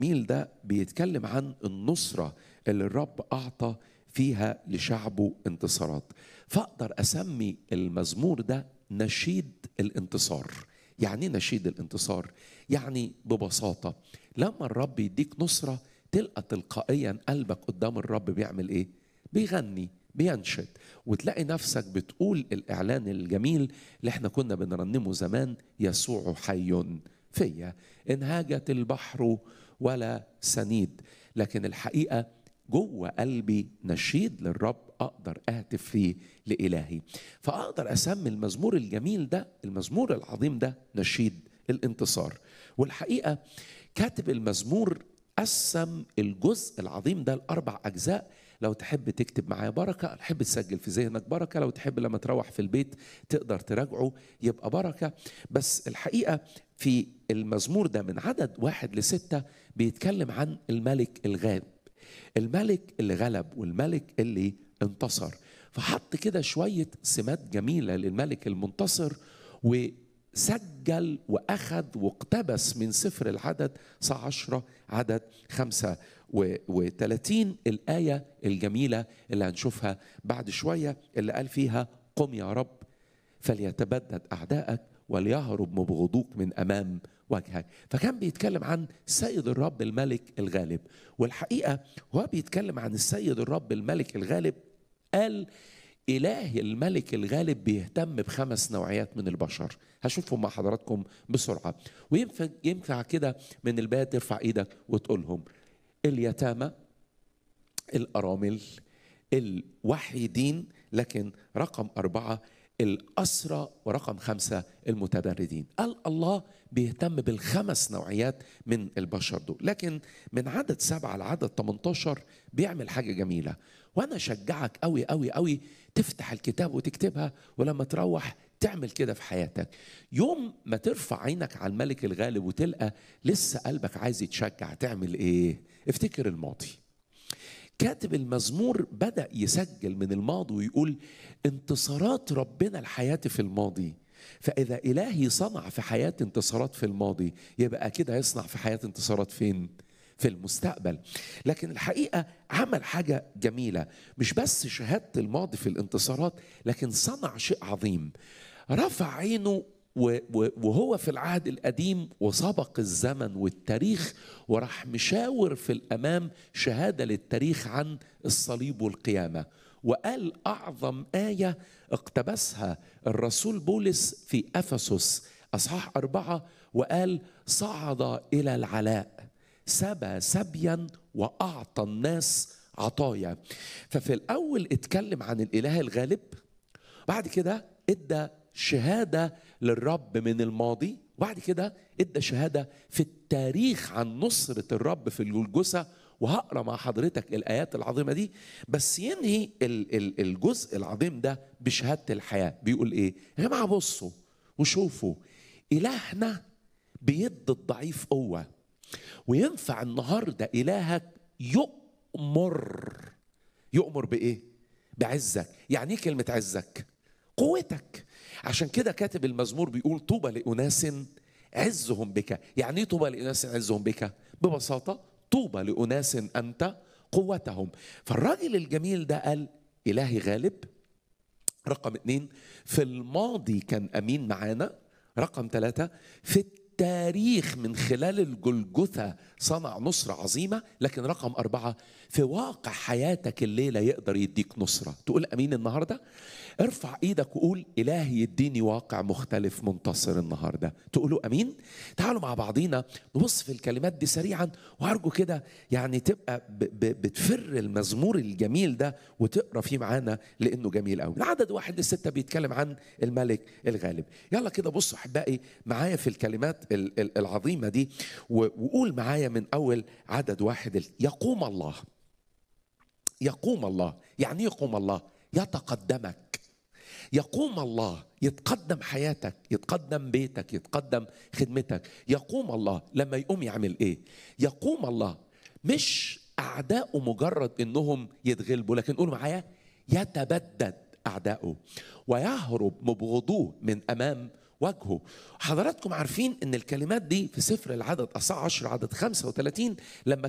ميل ده بيتكلم عن النصرة اللي الرب أعطى فيها لشعبه انتصارات فأقدر أسمي المزمور ده نشيد الانتصار يعني إيه نشيد الانتصار يعني ببساطة لما الرب يديك نصرة تلقى تلقائيا قلبك قدام الرب بيعمل ايه بيغني بينشد وتلاقي نفسك بتقول الاعلان الجميل اللي احنا كنا بنرنمه زمان يسوع حي فيا انهاجت البحر ولا سنيد لكن الحقيقه جوه قلبي نشيد للرب اقدر اهتف فيه لالهي فاقدر اسمي المزمور الجميل ده المزمور العظيم ده نشيد الانتصار والحقيقه كاتب المزمور قسم الجزء العظيم ده لاربع اجزاء لو تحب تكتب معايا بركه تحب تسجل في ذهنك بركه لو تحب لما تروح في البيت تقدر تراجعه يبقى بركه بس الحقيقه في المزمور ده من عدد واحد لستة بيتكلم عن الملك الغالب الملك اللي غلب والملك اللي انتصر فحط كده شوية سمات جميلة للملك المنتصر وسجل وأخذ واقتبس من سفر العدد صح عشرة عدد خمسة وثلاثين الآية الجميلة اللي هنشوفها بعد شوية اللي قال فيها قم يا رب فليتبدد أعدائك وليهرب مبغضوك من أمام وجهك فكان بيتكلم عن سيد الرب الملك الغالب والحقيقة هو بيتكلم عن السيد الرب الملك الغالب قال إله الملك الغالب بيهتم بخمس نوعيات من البشر هشوفهم مع حضراتكم بسرعة وينفع ينفع كده من البداية ترفع إيدك وتقولهم اليتامى الأرامل الوحيدين لكن رقم أربعة الأسرى ورقم خمسة المتبردين قال الله بيهتم بالخمس نوعيات من البشر دول لكن من عدد سبعة لعدد 18 بيعمل حاجة جميلة وأنا أشجعك قوي قوي قوي تفتح الكتاب وتكتبها ولما تروح تعمل كده في حياتك يوم ما ترفع عينك على الملك الغالب وتلقى لسه قلبك عايز يتشجع تعمل ايه افتكر الماضي كاتب المزمور بدأ يسجل من الماضي ويقول انتصارات ربنا لحياتي في الماضي فإذا إلهي صنع في حياتي انتصارات في الماضي يبقى كده يصنع في حياتي انتصارات فين؟ في المستقبل لكن الحقيقة عمل حاجة جميلة مش بس شهادة الماضي في الانتصارات لكن صنع شيء عظيم رفع عينه وهو في العهد القديم وسبق الزمن والتاريخ وراح مشاور في الامام شهاده للتاريخ عن الصليب والقيامه وقال اعظم ايه اقتبسها الرسول بولس في افسس اصحاح اربعه وقال صعد الى العلاء سبى سبيا واعطى الناس عطايا ففي الاول اتكلم عن الاله الغالب بعد كده ادى شهاده للرب من الماضي وبعد كده ادى شهاده في التاريخ عن نصره الرب في الجلجسه وهقرا مع حضرتك الايات العظيمه دي بس ينهي الجزء العظيم ده بشهاده الحياه بيقول ايه يا جماعه بصوا وشوفوا الهنا بيد الضعيف قوه وينفع النهارده الهك يؤمر يؤمر بايه بعزك يعني ايه كلمه عزك قوتك عشان كده كاتب المزمور بيقول طوبى لأناس عزهم بك يعني ايه طوبى لأناس عزهم بك ببساطة طوبى لأناس أنت قوتهم فالراجل الجميل ده قال إلهي غالب رقم اتنين في الماضي كان أمين معانا رقم ثلاثة في التاريخ من خلال الجلجثة صنع نصرة عظيمة لكن رقم أربعة في واقع حياتك الليلة يقدر يديك نصرة تقول أمين النهاردة ارفع ايدك وقول إلهي يديني واقع مختلف منتصر النهاردة تقولوا أمين تعالوا مع بعضينا نبص في الكلمات دي سريعا وأرجو كده يعني تبقى ب ب بتفر المزمور الجميل ده وتقرا فيه معانا لأنه جميل قوي العدد واحد لستة بيتكلم عن الملك الغالب يلا كده بصوا أحبائي معايا في الكلمات العظيمة دي وقول معايا من أول عدد واحد يقوم الله يقوم الله يعني يقوم الله يتقدمك يقوم الله يتقدم حياتك يتقدم بيتك يتقدم خدمتك يقوم الله لما يقوم يعمل ايه يقوم الله مش اعداؤه مجرد انهم يتغلبوا لكن قولوا معايا يتبدد اعداؤه ويهرب مبغضوه من امام وجهه حضراتكم عارفين ان الكلمات دي في سفر العدد اصح 10 عدد 35 لما